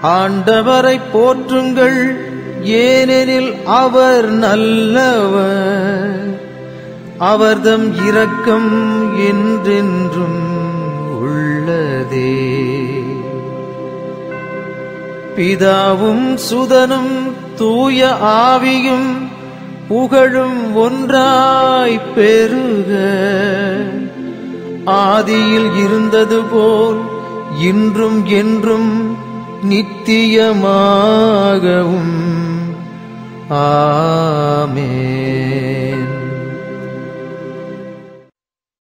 ஆண்டவரை போற்றுங்கள் ஏனெனில் அவர் நல்லவர் அவர்தம் இரக்கம் என்றென்றும் உள்ளதே பிதாவும் சுதனும் தூய ஆவியும் புகழும் ஒன்றாய் பெருக ஆதியில் இருந்தது போல் இன்றும் என்றும் நித்தியமாகவும்